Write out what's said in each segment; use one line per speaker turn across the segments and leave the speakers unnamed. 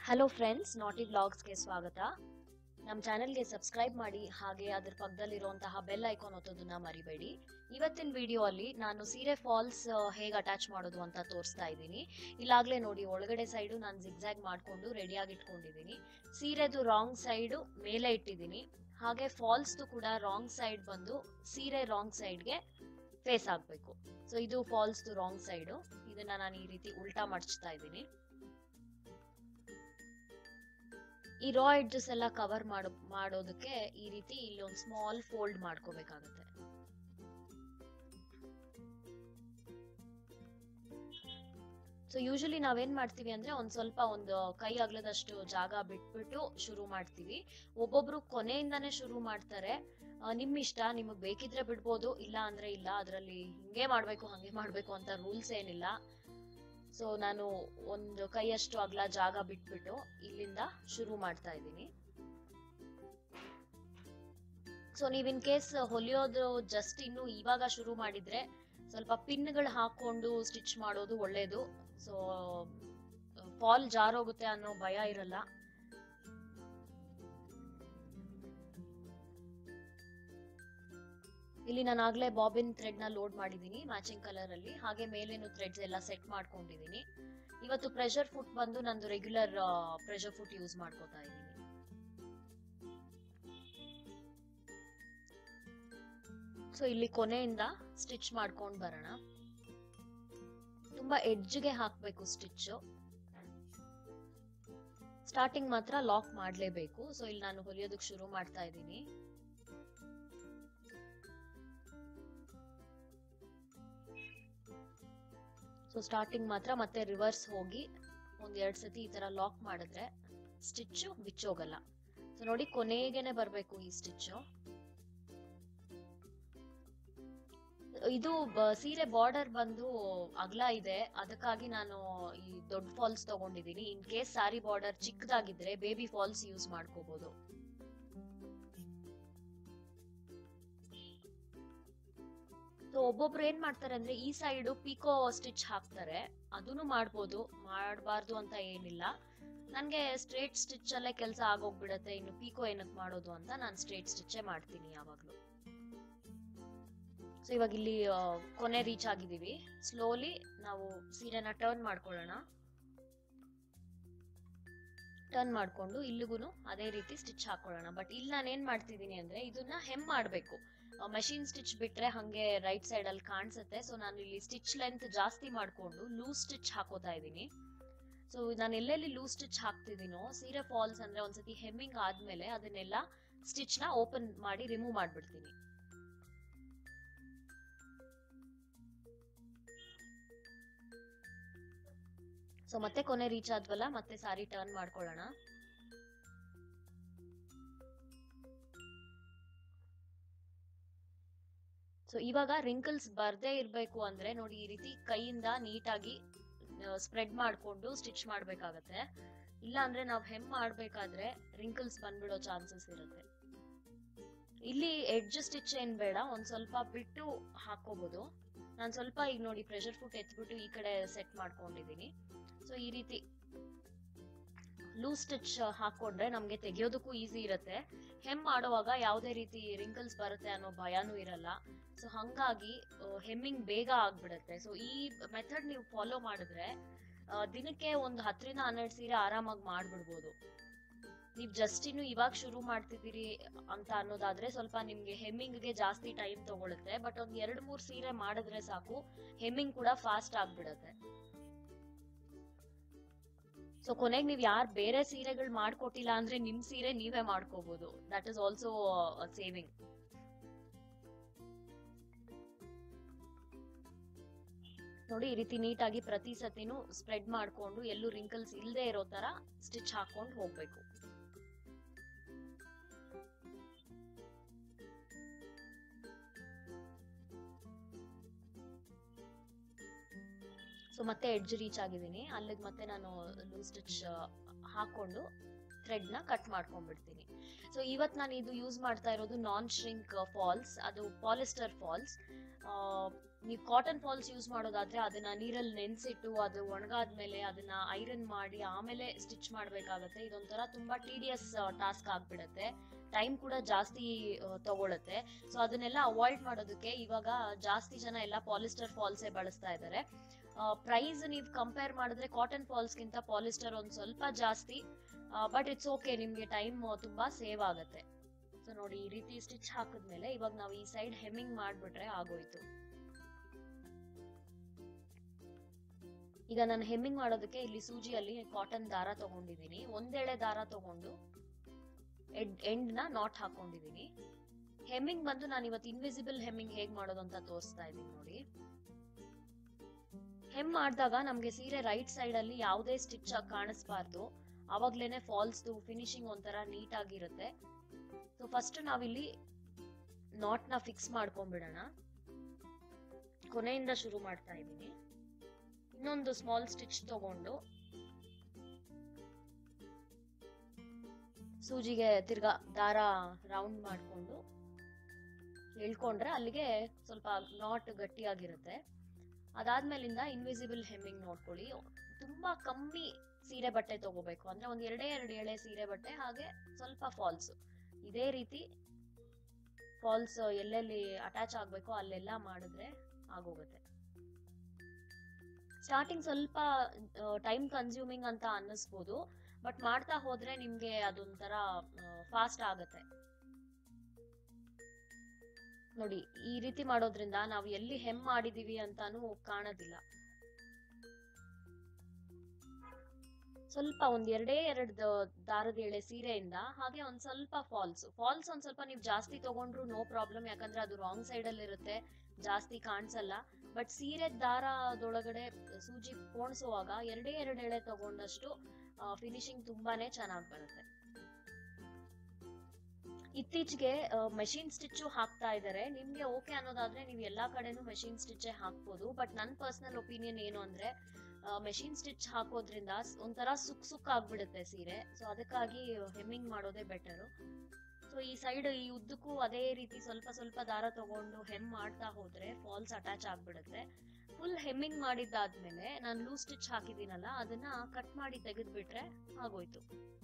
hello friends ನಾಟಿ ವ್ಲಾಗ್ಸ್ಗೆ ಸ್ವಾಗತ ನಮ್ಮ ಚಾನೆಲ್ಗೆ ಸಬ್ಸ್ಕ್ರೈಬ್ ಮಾಡಿ ಹಾಗೆ ಅದ್ರ ಪಕ್ಕದಲ್ಲಿರುವಂತಹ ಬೆಲ್ ಐಕಾನ್ ಒತ್ತೋದನ್ನ ಮರಿಬೇಡಿ ಇವತ್ತಿನ ವಿಡಿಯೋ ಅಲ್ಲಿ ನಾನು ಸೀರೆ ಫಾಲ್ಸ್ ಹೇಗೆ ಅಟ್ಯಾಚ್ ಮಾಡೋದು ಅಂತ ತೋರಿಸ್ತಾ ಇದ್ದೀನಿ ಇಲ್ಲಾಗ್ಲೇ ನೋಡಿ ಒಳಗಡೆ ಸೈಡು ನಾನು ಜಿಗ್ಜಾಗ್ ಮಾಡ್ಕೊಂಡು ರೆಡಿಯಾಗಿ ಇಟ್ಕೊಂಡಿದ್ದೀನಿ ಸೀರೆದು ರಾಂಗ್ ಸೈಡು ಮೇಲೆ ಇಟ್ಟಿದ್ದೀನಿ ಹಾಗೆ ಫಾಲ್ಸ್ದು ಕೂಡ ರಾಂಗ್ ಸೈಡ್ ಬಂದು ಸೀರೆ ರಾಂಗ್ ಸೈಡ್ಗೆ ಫೇಸ್ ಆಗಬೇಕು ಸೊ ಇದು ಫಾಲ್ಸ್ದು ರಾಂಗ್ ಸೈಡು ಇದನ್ನ ನಾನು ಈ ರೀತಿ ಉಲ್ಟಾ ಮಡ್ಚ್ತಾ ಇದ್ದೀನಿ ಈ ರಾ ಎಡ್ಜಸ್ ಎಲ್ಲ ಕವರ್ ಮಾಡೋ ಮಾಡೋದಕ್ಕೆ ಈ ರೀತಿ ಇಲ್ಲಿ ಒಂದು ಸ್ಮಾಲ್ ಫೋಲ್ಡ್ ಮಾಡ್ಕೋಬೇಕಾಗತ್ತೆ ಸೊ ಯೂಶಲಿ ನಾವೇನ್ ಮಾಡ್ತೀವಿ ಅಂದ್ರೆ ಒಂದ್ ಸ್ವಲ್ಪ ಒಂದು ಕೈ ಅಗ್ಲದಷ್ಟು ಜಾಗ ಬಿಟ್ಬಿಟ್ಟು ಶುರು ಮಾಡ್ತೀವಿ ಒಬ್ಬೊಬ್ರು ಕೊನೆಯಿಂದಾನೇ ಶುರು ಮಾಡ್ತಾರೆ ಆ, ನಿಮ್ ಇಷ್ಟ ನಿಮಗ್ ಬೇಕಿದ್ರೆ ಬಿಡ್ಬೋದು ಇಲ್ಲ ಅಂದ್ರೆ ಇಲ್ಲ ಅದ್ರಲ್ಲಿ ಹಿಂಗೆ ಮಾಡ್ಬೇಕು ಹಂಗೆ ಮಾಡ್ಬೇಕು ಅಂತ ರೂಲ್ಸ್ ಏನಿಲ್ಲ ಸೊ ನಾನು ಒಂದು ಕೈಯಷ್ಟು ಅಗಲ ಜಾಗ ಬಿಟ್ಬಿಟ್ಟು ಇಲ್ಲಿಂದ ಶುರು ಮಾಡ್ತಾ ಇದ್ದೀನಿ ಸೊ ನೀವ್ ಇನ್ ಕೇಸ್ ಹೊಲಿಯೋದು ಜಸ್ಟ್ ಇನ್ನು ಇವಾಗ ಶುರು ಮಾಡಿದ್ರೆ ಸ್ವಲ್ಪ ಪಿನ್ಗಳು ಹಾಕೊಂಡು ಸ್ಟಿಚ್ ಮಾಡೋದು ಒಳ್ಳೇದು ಸೊ ಫಾಲ್ ಜಾರೋಗುತ್ತೆ ಅನ್ನೋ ಭಯ ಇರಲ್ಲ ಇಲ್ಲಿ ನಾನು ಆಗ್ಲೇ ಬಾಬಿನ್ ಥ್ರೆಡ್ ನ ಲೋಡ್ ಮಾಡಿದೀನಿ ಮ್ಯಾಚಿಂಗ್ ಕಲರ್ ಅಲ್ಲಿ ಹಾಗೆ ಮೇಲೇನು ಥ್ರೆಡ್ಸ್ ಎಲ್ಲ ಸೆಟ್ ಮಾಡ್ಕೊಂಡಿದೀನಿ ಇವತ್ತು ಪ್ರೆಷರ್ ಫುಟ್ ಬಂದು ನಂದು ರೆಗ್ಯುಲರ್ ಪ್ರೆಷರ್ ಫುಟ್ ಯೂಸ್ ಮಾಡ್ಕೋತಾ ಇದ್ದೀನಿ ಸೊ ಇಲ್ಲಿ ಕೊನೆಯಿಂದ ಸ್ಟಿಚ್ ಮಾಡ್ಕೊಂಡ್ ಬರೋಣ ತುಂಬಾ ಎಡ್ಜ್ಗೆ ಹಾಕ್ಬೇಕು ಸ್ಟಿಚ್ ಸ್ಟಾರ್ಟಿಂಗ್ ಮಾತ್ರ ಲಾಕ್ ಮಾಡ್ಲೇಬೇಕು ಸೊ ಇಲ್ಲಿ ನಾನು ಹೊಲಿಯೋದಕ್ಕೆ ಶುರು ಮಾಡ್ತಾ ಇದ್ದೀನಿ ಸೊ ಸ್ಟಾರ್ಟಿಂಗ್ ಮಾತ್ರ ಮತ್ತೆ ರಿವರ್ಸ್ ಹೋಗಿ ಒಂದ್ ಎರಡ್ ಸತಿ ಈ ತರ ಲಾಕ್ ಮಾಡಿದ್ರೆ ಸ್ಟಿಚ್ ಬಿಚ್ಚೋಗಲ್ಲ ಸೊ ನೋಡಿ ಕೊನೆಗೇನೆ ಬರ್ಬೇಕು ಈ ಸ್ಟಿಚ್ ಇದು ಬ- ಸೀರೆ ಬಾರ್ಡರ್ ಬಂದು ಅಗಲ ಇದೆ ಅದಕ್ಕಾಗಿ ನಾನು ಈ ದೊಡ್ಡ ಫಾಲ್ಸ್ ತಗೊಂಡಿದ್ದೀನಿ ಇನ್ ಕೇಸ್ ಸಾರಿ ಬಾರ್ಡರ್ ಚಿಕ್ಕದಾಗಿದ್ರೆ ಬೇಬಿ ಫಾಲ್ಸ್ ಯೂಸ್ ಮಾಡ್ಕೋಬಹುದು ಸೊ ಒಬ್ಬೊಬ್ರು ಏನ್ ಮಾಡ್ತಾರೆ ಅಂದ್ರೆ ಈ ಸೈಡ್ ಪಿಕೋ ಸ್ಟಿಚ್ ಹಾಕ್ತಾರೆ ಅದನ್ನು ಮಾಡ್ಬೋದು ಮಾಡಬಾರ್ದು ಅಂತ ಏನಿಲ್ಲ ನನ್ಗೆ ಸ್ಟ್ರೇಟ್ ಸ್ಟಿಚ್ ಅಲ್ಲೇ ಕೆಲಸ ಆಗೋಗ್ಬಿಡತ್ತೆ ಇನ್ನು ಪಿಕೋ ಏನಕ್ ಮಾಡೋದು ಅಂತ ನಾನು ಸ್ಟ್ರೇಟ್ ಸ್ಟಿಚ್ಚೇ ಮಾಡ್ತೀನಿ ಯಾವಾಗ್ಲೂ ಸೊ ಇವಾಗ ಇಲ್ಲಿ ಆ, ಕೊನೆ ರೀಚ್ ಆಗಿದೀವಿ ಸ್ಲೋಲಿ ನಾವು ಸೀರೆನ ಟರ್ನ್ ಮಾಡ್ಕೊಳ್ಳೋಣ ಟರ್ನ್ ಮಾಡ್ಕೊಂಡು ಇಲ್ಲಿಗೂ ಅದೇ ರೀತಿ ಸ್ಟಿಚ್ ಹಾಕೊಳ್ಳೋಣ ಬಟ್ ಇಲ್ಲಿ ನಾನು ಏನ್ ಮಾಡ್ತಿದ್ದೀನಿ ಅಂದ್ರೆ ಇದನ್ನ ಹೆಮ್ ಮಾಡ್ಬೇಕು ಮಷಿನ್ ಸ್ಟಿಚ್ ಬಿಟ್ರೆ ಹಂಗೆ ರೈಟ್ ಸೈಡ್ ಅಲ್ಲಿ ಕಾಣಿಸುತ್ತೆ ಸೊ ನಾನು ಇಲ್ಲಿ ಸ್ಟಿಚ್ ಲೆಂತ್ ಜಾಸ್ತಿ ಮಾಡ್ಕೊಂಡು ಲೂಸ್ ಸ್ಟಿಚ್ ಹಾಕೋತಾ ಇದ್ದೀನಿ ಸೊ ನಾನು ಎಲ್ಲೆಲ್ಲಿ ಲೂಸ್ ಸ್ಟಿಚ್ ಹಾಕ್ತಿದ್ದೀನೋ ಸೀರೆ ಫಾಲ್ಸ್ ಅಂದ್ರೆ ಒಂದ್ಸತಿ ಹೆಮ್ಮಿಂಗ್ ಆದ್ಮೇಲೆ ಅದನ್ನೆಲ್ಲ ಸ್ಟಿಚ್ ನ ಓಪನ್ ಮಾಡಿ ರಿಮೂವ್ ಮಾಡ್ಬಿಡ್ತೀನಿ ಸೊ ಮತ್ತೆ ಕೊನೆ ರೀಚ್ ಆದ್ವಲ್ಲ ಮತ್ತೆ ಸಾರಿ ಟರ್ನ್ ಮಾಡ್ಕೊಳ್ಳೋಣ ಸೊ ಇವಾಗ ರಿಂಕಲ್ಸ್ ಬರ್ದೇ ಇರ್ಬೇಕು ಅಂದ್ರೆ ನೋಡಿ ಈ ರೀತಿ ಕೈಯಿಂದ ನೀಟಾಗಿ ಸ್ಪ್ರೆಡ್ ಮಾಡ್ಕೊಂಡು ಸ್ಟಿಚ್ ಮಾಡ್ಬೇಕಾಗತ್ತೆ ಇಲ್ಲ ಅಂದ್ರೆ ನಾವ್ ಹೆಮ್ ಮಾಡ್ಬೇಕಾದ್ರೆ ರಿಂಕಲ್ಸ್ ಬಂದ್ಬಿಡೋ ಚಾನ್ಸಸ್ ಇರುತ್ತೆ ಇಲ್ಲಿ ಎಡ್ಜ್ ಸ್ಟಿಚ್ ಏನ್ ಬೇಡ ಒಂದ್ ಸ್ವಲ್ಪ ಬಿಟ್ಟು ಹಾಕೋಬಹುದು ನಾನ್ ಸ್ವಲ್ಪ ಈಗ ನೋಡಿ ಪ್ರೆಷರ್ ಫುಟ್ ಎತ್ಬಿಟ್ಟು ಈ ಕಡೆ ಸೆಟ್ ಮಾಡ್ಕೊಂಡಿದೀನಿ ಸೊ ಈ ರೀತಿ ಲೂಸ್ ಸ್ಟಿಚ್ ಹಾಕೊಂಡ್ರೆ ನಮ್ಗೆ ತೆಗಿಯೋದಕ್ಕೂ ಈಸಿ ಇರುತ್ತೆ ಹೆಮ್ ಮಾಡುವಾಗ ಯಾವುದೇ ರೀತಿ ರಿಂಕಲ್ಸ್ ಬರುತ್ತೆ ಅನ್ನೋ ಭಯನೂ ಇರಲ್ಲ ಸೊ ಹಂಗಾಗಿ ಹೆಮ್ಮಿಂಗ್ ಬೇಗ ಆಗ್ಬಿಡುತ್ತೆ ಸೊ ಈ ಮೆಥಡ್ ನೀವು ಫಾಲೋ ಮಾಡಿದ್ರೆ ಆ, ದಿನಕ್ಕೆ ಒಂದು ಹತ್ತರಿಂದ ಹನ್ನೆರಡು ಸೀರೆ ಆರಾಮಾಗಿ ಮಾಡ್ಬಿಡ್ಬೋದು ನೀವ್ ಜಸ್ಟ್ ಇನ್ನು ಇವಾಗ ಶುರು ಮಾಡ್ತಿದ್ದೀರಿ ಅಂತ ಅನ್ನೋದಾದ್ರೆ ಸ್ವಲ್ಪ ನಿಮ್ಗೆ ಹೆಮ್ಮಿಂಗ್ಗೆ ಜಾಸ್ತಿ ಟೈಮ್ ತಗೊಳುತ್ತೆ ಬಟ್ ಒಂದ್ ಎರಡ್ ಮೂರ್ ಸೀರೆ ಮಾಡಿದ್ರೆ ಸಾಕು ಹೆಮ್ಮಿಂಗ್ ಕೂಡ ಫಾಸ್ಟ್ ಆಗ್ಬಿಡತ್ತೆ ಸೊ ಕೊನೆಗೆ ನೀವ್ ಯಾರ್ ಬೇರೆ ಸೀರೆಗಳು ಮಾಡ್ಕೊಟ್ಟಿಲ್ಲ ಅಂದ್ರೆ ನಿಮ್ ಸೀರೆ ನೀವೇ ಮಾಡ್ಕೋಬಹುದು ದಟ್ ಇಸ್ ಆಲ್ಸೋ ಸೇವಿಂಗ್ ನೋಡಿ ಈ ರೀತಿ ನೀಟಾಗಿ ಪ್ರತಿ ಸತಿನೂ ಸ್ಪ್ರೆಡ್ ಮಾಡ್ಕೊಂಡು ಎಲ್ಲೂ ರಿಂಕಲ್ಸ್ ಇಲ್ಲದೆ ಇರೋ ತರ ಸ್ಟಿಚ್ ಹಾಕೊಂಡು ಹೋಗ್ಬೇಕು ಸೊ ಮತ್ತೆ ಎಡ್ಜ್ ರೀಚ್ ಆಗಿದ್ದೀನಿ ಅಲ್ಲಿಗೆ ಮತ್ತೆ ನಾನು ಲೂಸ್ ಸ್ಟಿಚ್ ಹಾಕೊಂಡು ಥ್ರೆಡ್ ನ ಕಟ್ ಮಾಡ್ಕೊಂಡ್ಬಿಡ್ತೀನಿ ಸೊ ಇವತ್ ನಾನು ಇದು ಯೂಸ್ ಮಾಡ್ತಾ ಇರೋದು ನಾನ್ ಶ್ರಿಂಕ್ ಫಾಲ್ಸ್ ಅದು ಪಾಲಿಸ್ಟರ್ ಫಾಲ್ಸ್ ನೀವು ಕಾಟನ್ ಫಾಲ್ಸ್ ಯೂಸ್ ಮಾಡೋದಾದ್ರೆ ಅದನ್ನ ನೀರಲ್ಲಿ ನೆನ್ಸಿಟ್ಟು ಅದು ಒಣಗಾದ್ಮೇಲೆ ಅದನ್ನ ಐರನ್ ಮಾಡಿ ಆಮೇಲೆ ಸ್ಟಿಚ್ ಮಾಡ್ಬೇಕಾಗತ್ತೆ ಇದೊಂಥರ ತುಂಬಾ ಟಿಡಿಯಸ್ ಟಾಸ್ಕ್ ಆಗ್ಬಿಡತ್ತೆ ಟೈಮ್ ಕೂಡ ಜಾಸ್ತಿ ಆ, ತಗೊಳತ್ತೆ ಸೊ ಅದನ್ನೆಲ್ಲ ಅವಾಯ್ಡ್ ಮಾಡೋದಕ್ಕೆ ಇವಾಗ ಜಾಸ್ತಿ ಜನ ಎಲ್ಲ ಪಾಲಿಸ್ಟರ್ ಫಾಲ್ಸೇ ಬಳಸ್ತಾ ಇದ್ದಾರೆ ಪ್ರೈಸ್ ನೀವು ಕಂಪೇರ್ ಮಾಡಿದ್ರೆ ಕಾಟನ್ ಫಾಲ್ಸ್ಗಿಂತ ಪಾಲಿಸ್ಟರ್ ಒಂದ್ ಸ್ವಲ್ಪ ಜಾಸ್ತಿ ಬಟ್ ಇಟ್ಸ್ ಓಕೆ ನಿಮ್ಗೆ ಟೈಮ್ ತುಂಬಾ ಸೇವ್ ಆಗತ್ತೆ ಸೊ ನೋಡಿ ಈ ರೀತಿ ಸ್ಟಿಚ್ ಹಾಕಿದ್ಮೇಲೆ ಇವಾಗ ನಾವು ಈ ಸೈಡ್ ಹೆಮ್ಮಿಂಗ್ ಮಾಡ್ಬಿಟ್ರೆ ಆಗೋಯ್ತು ಈಗ ನಾನು ಹೆಮ್ಮಿಂಗ್ ಮಾಡೋದಕ್ಕೆ ಇಲ್ಲಿ ಸೂಜಿಯಲ್ಲಿ ಕಾಟನ್ ದಾರ ತಗೊಂಡಿದ್ದೀನಿ ಒಂದೆಳೆ ದಾರ ತಗೊಂಡು ಎಂಡ್ ನ ನಾಟ್ ಹಾಕೊಂಡಿದೀನಿ ಹೆಮ್ಮಿಂಗ್ ಬಂದು ನಾನು ಇವತ್ತು ಇನ್ವಿಸಿಬಲ್ ಹೆಮ್ಮಿಂಗ್ ಹೇಗ್ ಮಾಡೋದು ಅಂತ ತೋರಿಸ್ತಾ ಇದ್ದೀನಿ ನೋಡಿ ಹೆಮ್ ಮಾಡಿದಾಗ ನಮ್ಗೆ ಸೀರೆ ರೈಟ್ ಸೈಡ್ ಅಲ್ಲಿ ಯಾವುದೇ ಸ್ಟಿಚ್ ಆಗಿ ಕಾಣಿಸ್ಬಾರ್ದು ಅವಾಗ್ಲೇನೆ ಫಾಲ್ಸ್ ಫಿನಿಶಿಂಗ್ ಒಂಥರ ನೀಟ್ ಆಗಿರುತ್ತೆ ಸೊ ಫಸ್ಟ್ ನಾವಿಲ್ಲಿ ನಾಟ್ ನ ಫಿಕ್ಸ್ ಮಾಡ್ಕೊಂಡ್ಬಿಡೋಣ ಕೊನೆಯಿಂದ ಶುರು ಮಾಡ್ತಾ ಇದ್ದೀನಿ ಇನ್ನೊಂದು ಸ್ಮಾಲ್ ಸ್ಟಿಚ್ ತಗೊಂಡು ಸೂಜಿಗೆ ತಿರ್ಗಾ ದಾರ ರೌಂಡ್ ಮಾಡ್ಕೊಂಡು ಎಳ್ಕೊಂಡ್ರೆ ಅಲ್ಲಿಗೆ ಸ್ವಲ್ಪ ನಾಟ್ ಗಟ್ಟಿಯಾಗಿರುತ್ತೆ ಅದಾದ್ಮೇಲಿಂದ ಇನ್ವಿಸಿಬಲ್ ಹೆಮ್ಮಿಂಗ್ ನೋಡ್ಕೊಳ್ಳಿ ತುಂಬಾ ಕಮ್ಮಿ ಸೀರೆ ಬಟ್ಟೆ ತಗೋಬೇಕು ಅಂದ್ರೆ ಒಂದ್ ಎರಡೇ ಎರಡು ಎಳೆ ಸೀರೆ ಬಟ್ಟೆ ಹಾಗೆ ಸ್ವಲ್ಪ ಫಾಲ್ಸ್ ಇದೇ ರೀತಿ ಫಾಲ್ಸ್ ಎಲ್ಲೆಲ್ಲಿ ಅಟ್ಯಾಚ್ ಆಗ್ಬೇಕೋ ಅಲ್ಲೆಲ್ಲ ಮಾಡಿದ್ರೆ ಆಗೋಗುತ್ತೆ ಸ್ಟಾರ್ಟಿಂಗ್ ಸ್ವಲ್ಪ ಟೈಮ್ ಕನ್ಸ್ಯೂಮಿಂಗ್ ಅಂತ ಅನ್ನಿಸ್ಬೋದು ಬಟ್ ಮಾಡ್ತಾ ಹೋದ್ರೆ ನಿಮ್ಗೆ ಅದೊಂಥರ ಫಾಸ್ಟ್ ಆಗತ್ತೆ ನೋಡಿ ಈ ರೀತಿ ಮಾಡೋದ್ರಿಂದ ನಾವು ಎಲ್ಲಿ ಹೆಮ್ ಮಾಡಿದೀವಿ ಅಂತಾನು ಕಾಣೋದಿಲ್ಲ ಸ್ವಲ್ಪ ಒಂದ್ ಎರಡೇ ಎರಡ್ ದಾರದ ಎಳೆ ಸೀರೆಯಿಂದ ಹಾಗೆ ಒಂದ್ ಸ್ವಲ್ಪ ಫಾಲ್ಸ್ ಫಾಲ್ಸ್ ಒಂದ್ ಸ್ವಲ್ಪ ನೀವು ಜಾಸ್ತಿ ತಗೊಂಡ್ರು ನೋ ಪ್ರಾಬ್ಲಮ್ ಯಾಕಂದ್ರೆ ಅದು ರಾಂಗ್ ಸೈಡ್ ಅಲ್ಲಿ ಇರುತ್ತೆ ಜಾಸ್ತಿ ಕಾಣಿಸಲ್ಲ ಬಟ್ ಸೀರೆ ದಾರದೊಳಗಡೆ ಸೂಜಿ ಪೋಣಿಸುವಾಗ ಎರಡೇ ಎರಡು ಎಳೆ ತಗೊಂಡಷ್ಟು ಫಿನಿಶಿಂಗ್ ತುಂಬಾನೇ ಚೆನ್ನಾಗಿ ಬರುತ್ತೆ ಇತ್ತೀಚೆಗೆ ಮೆಷಿನ್ ಸ್ಟಿಚ್ಚು ಹಾಕ್ತಾ ಇದ್ದಾರೆ ನಿಮ್ಗೆ ಓಕೆ ಅನ್ನೋದಾದ್ರೆ ನೀವು ಎಲ್ಲಾ ಕಡೆನೂ ಮೆಷಿನ್ ಸ್ಟಿಚ್ ಹಾಕ್ಬೋದು ಬಟ್ ನನ್ ಪರ್ಸನಲ್ ಒಪಿನಿಯನ್ ಏನು ಅಂದ್ರೆ ಮೆಷಿನ್ ಸ್ಟಿಚ್ ಹಾಕೋದ್ರಿಂದ ಸ್- ಒಂಥರ ಸುಕ್ ಸುಕ್ ಆಗ್ಬಿಡುತ್ತೆ ಸೀರೆ ಸೊ ಅದಕ್ಕಾಗಿ ಹೆಮ್ಮಿಂಗ್ ಮಾಡೋದೇ ಬೆಟರು ಸೊ ಈ ಸೈಡ್ ಈ ಉದ್ದಕ್ಕೂ ಅದೇ ರೀತಿ ಸ್ವಲ್ಪ ಸ್ವಲ್ಪ ದಾರ ತಗೊಂಡು ಹೆಮ್ ಮಾಡ್ತಾ ಹೋದ್ರೆ ಫಾಲ್ಸ್ ಅಟ್ಯಾಚ್ ಆಗ್ಬಿಡುತ್ತೆ ಫುಲ್ ಹೆಮ್ಮಿಂಗ್ ಮಾಡಿದ್ದಾದ್ಮೇಲೆ ನಾನು ಲೂಸ್ ಸ್ಟಿಚ್ ಹಾಕಿದ್ದೀನಲ್ಲ ಅದನ್ನ ಕಟ್ ಮಾಡಿ ತೆಗೆದ್ಬಿಟ್ರೆ ಆಗೋಯ್ತು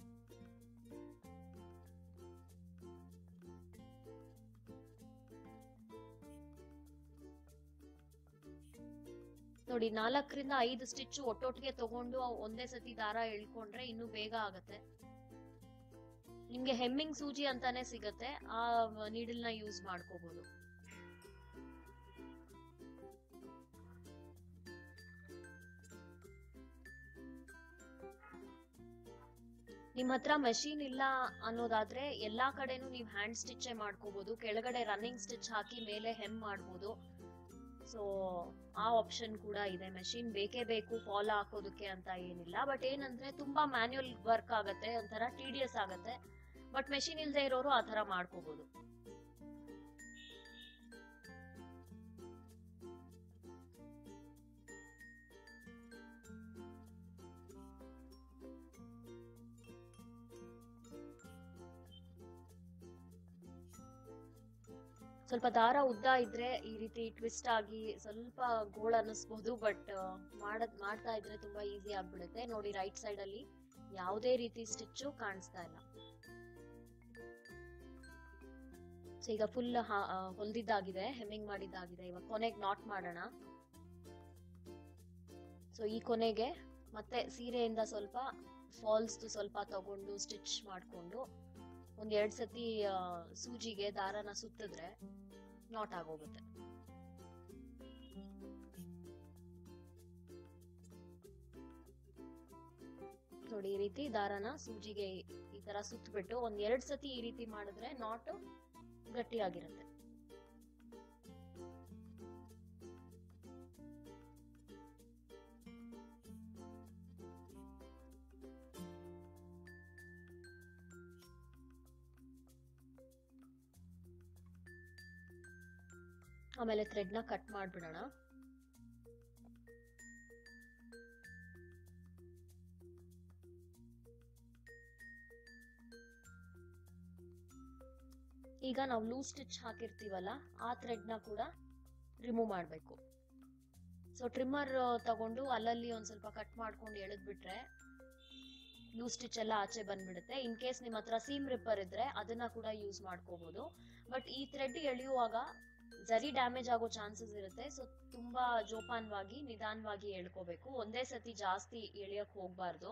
ನೋಡಿ ನಾಲ್ಕರಿಂದ ಐದು ಸ್ಟಿಚ್ ಒಟ್ಟೊಟ್ಟಿಗೆ ತಗೊಂಡು ಒಂದೇ ಸತಿ ದಾರ ಎಳ್ಕೊಂಡ್ರೆ ಇನ್ನು ಬೇಗ ಆಗತ್ತೆ ನಿಮ್ಗೆ ಹೆಮ್ಮಿಂಗ್ ಸೂಜಿ ಅಂತಾನೆ ಸಿಗತ್ತೆ ಆ ನೀಡಲ್ ನ ಯೂಸ್ ಮಾಡ್ಕೋಬಹುದು ನಿಮ್ ಹತ್ರ ಮೆಷಿನ್ ಇಲ್ಲ ಅನ್ನೋದಾದ್ರೆ ಎಲ್ಲಾ ಕಡೆನೂ ನೀವು ಹ್ಯಾಂಡ್ ಸ್ಟಿಚ್ ಮಾಡ್ಕೋಬಹುದು ಕೆಳಗಡೆ ರನ್ನಿಂಗ್ ಸ್ಟಿಚ್ ಹಾಕಿ ಮೇಲೆ ಹೆಮ್ ಮಾಡ್ಬೋದು ಸೊ ಆ ಆಪ್ಷನ್ ಕೂಡ ಇದೆ ಮೆಷಿನ್ ಬೇಕೇ ಬೇಕು ಫಾಲೋ ಹಾಕೋದಕ್ಕೆ ಅಂತ ಏನಿಲ್ಲ ಬಟ್ ಏನಂದ್ರೆ ತುಂಬಾ ಮ್ಯಾನ್ಯುಯಲ್ ವರ್ಕ್ ಆಗತ್ತೆ ಒಂಥರ ಟಿಡಿಯಸ್ ಆಗತ್ತೆ ಬಟ್ ಮೆಷಿನ್ ಇಲ್ದೇ ಇರೋರು ಆ ತರ ಮಾಡ್ಕೋಬಹುದು ಸ್ವಲ್ಪ ದಾರ ಉದ್ದ ಇದ್ರೆ ಈ ರೀತಿ ಟ್ವಿಸ್ಟ್ ಆಗಿ ಸ್ವಲ್ಪ ಗೋಳ್ ಅನ್ನಿಸ್ಬೋದು ಬಟ್ ಮಾಡದ್ ಮಾಡ್ತಾ ಇದ್ರೆ ತುಂಬಾ ಈಸಿ ಆಗ್ಬಿಡುತ್ತೆ ನೋಡಿ ರೈಟ್ ಸೈಡ್ ಅಲ್ಲಿ ಯಾವುದೇ ರೀತಿ ಸ್ಟಿಚ್ಚು ಕಾಣಿಸ್ತಾ ಇಲ್ಲ ಸೊ ಈಗ ಫುಲ್ ಹೊಲ್ದಿದ್ದಾಗಿದೆ ಹೆಮ್ಮಿಂಗ್ ಮಾಡಿದ್ದಾಗಿದೆ ಇವಾಗ ಕೊನೆಗೆ ನಾಟ್ ಮಾಡೋಣ ಸೊ ಈ ಕೊನೆಗೆ ಮತ್ತೆ ಸೀರೆಯಿಂದ ಸ್ವಲ್ಪ ಫಾಲ್ಸ್ ಸ್ವಲ್ಪ ತಗೊಂಡು ಸ್ಟಿಚ್ ಮಾಡ್ಕೊಂಡು ಒಂದ್ ಎರಡ್ ಸತಿ ಆ, ಸೂಜಿಗೆ ದಾರನ ಸುತ್ತಿದ್ರೆ ನಾಟ್ ಆಗೋಗುತ್ತೆ ನೋಡಿ ಈ ರೀತಿ ದಾರನ ಸೂಜಿಗೆ ಈ ತರ ಸುತ್ತಬಿಟ್ಟು ಒಂದ್ ಎರಡ್ ಸತಿ ಈ ರೀತಿ ಮಾಡಿದ್ರೆ ನಾಟ್ ಗಟ್ಟಿಯಾಗಿರುತ್ತೆ ಆಮೇಲೆ ಥ್ರೆಡ್ ನ ಕಟ್ ಮಾಡ್ಬಿಡೋಣ ಈಗ ನಾವು ಲೂಸ್ ಸ್ಟಿಚ್ ಹಾಕಿರ್ತೀವಲ್ಲ ಆ ಥ್ರೆಡ್ ನ ಕೂಡ ರಿಮೂವ್ ಮಾಡಬೇಕು ಸೊ ಟ್ರಿಮ್ಮರ್ ತಗೊಂಡು ಅಲ್ಲಲ್ಲಿ ಒಂದ್ ಸ್ವಲ್ಪ ಕಟ್ ಮಾಡ್ಕೊಂಡು ಎಳೆದ್ಬಿಟ್ರೆ ಲೂಸ್ ಸ್ಟಿಚ್ ಎಲ್ಲ ಆಚೆ ಬಂದ್ಬಿಡುತ್ತೆ ಇನ್ ಕೇಸ್ ನಿಮ್ಮ ಹತ್ರ ಸೀಮ್ ರಿಪ್ಪರ್ ಇದ್ರೆ ಅದನ್ನ ಕೂಡ ಯೂಸ್ ಮಾಡ್ಕೋಬಹುದು ಬಟ್ ಈ ಥ್ರೆಡ್ ಎಳೆಯುವಾಗ ಜರಿ ಡ್ಯಾಮೇಜ್ ಆಗೋ ಚಾನ್ಸಸ್ ಇರುತ್ತೆ ಸೊ ತುಂಬಾ ಜೋಪಾನವಾಗಿ ನಿಧಾನವಾಗಿ ಎಳ್ಕೋಬೇಕು ಒಂದೇ ಸತಿ ಜಾಸ್ತಿ ಎಳೆಯಕ್ ಹೋಗ್ಬಾರ್ದು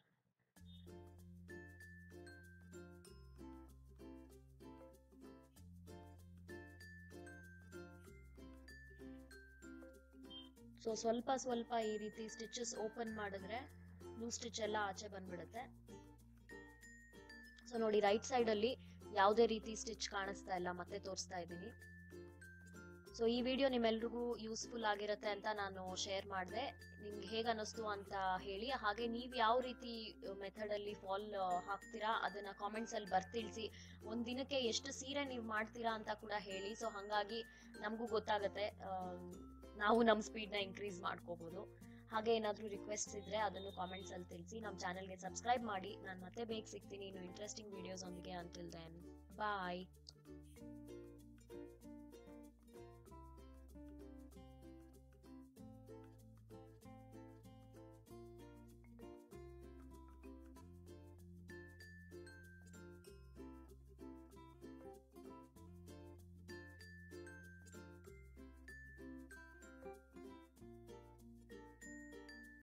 ಸೊ ಸ್ವಲ್ಪ ಸ್ವಲ್ಪ ಈ ರೀತಿ ಸ್ಟಿಚಸ್ ಓಪನ್ ಮಾಡಿದ್ರೆ ಲೂಸ್ ಸ್ಟಿಚ್ ಎಲ್ಲ ಆಚೆ ಬಂದ್ಬಿಡುತ್ತೆ ಸೊ ನೋಡಿ ರೈಟ್ ಸೈಡ್ ಅಲ್ಲಿ ಯಾವುದೇ ರೀತಿ ಸ್ಟಿಚ್ ಕಾಣಿಸ್ತಾ ಇಲ್ಲ ಮತ್ತೆ ತೋರಿಸ್ತಾ ಇದ್ದೀನಿ ಸೊ ಈ ವಿಡಿಯೋ ನಿಮ್ಮೆಲ್ರಿಗೂ ಯೂಸ್ಫುಲ್ ಆಗಿರುತ್ತೆ ಅಂತ ನಾನು ಶೇರ್ ಮಾಡಿದೆ ನಿಮ್ಗೆ ಹೇಗೆ ಅನ್ನಿಸ್ತು ಅಂತ ಹೇಳಿ ಹಾಗೆ ನೀವು ಯಾವ ರೀತಿ ಮೆಥಡ್ ಅಲ್ಲಿ ಫಾಲ್ ಹಾಕ್ತೀರಾ ಅದನ್ನ ಕಾಮೆಂಟ್ಸ್ ಅಲ್ಲಿ ಬರ್ತಿಳ್ಸಿ ಒಂದ್ ದಿನಕ್ಕೆ ಎಷ್ಟು ಸೀರೆ ನೀವು ಮಾಡ್ತೀರಾ ಅಂತ ಕೂಡ ಹೇಳಿ ಸೊ ಹಂಗಾಗಿ ನಮಗೂ ಗೊತ್ತಾಗತ್ತೆ ಆಮ್, ನಾವು ನಮ್ಮ ಸ್ಪೀಡ್ನ ಇನ್ಕ್ರೀಸ್ ಮಾಡ್ಕೋಬಹುದು ಹಾಗೆ ಏನಾದರೂ ರಿಕ್ವೆಸ್ಟ್ ಇದ್ರೆ ಅದನ್ನು ಕಾಮೆಂಟ್ಸ್ ಅಲ್ಲಿ ತಿಳಿಸಿ ನಮ್ಮ ಚಾನಲ್ಗೆ ಸಬ್ಸ್ಕ್ರೈಬ್ ಮಾಡಿ ನಾನು ಮತ್ತೆ ಬೇಗ ಸಿಗ್ತೀನಿ ಇನ್ನು ಇಂಟ್ರೆಸ್ಟಿಂಗ್ ವಿಡಿಯೋಸ್ ಒಂದಿಗೆ ಅಂಟಿಲ್ ದೆನ್ ಬಾಯ್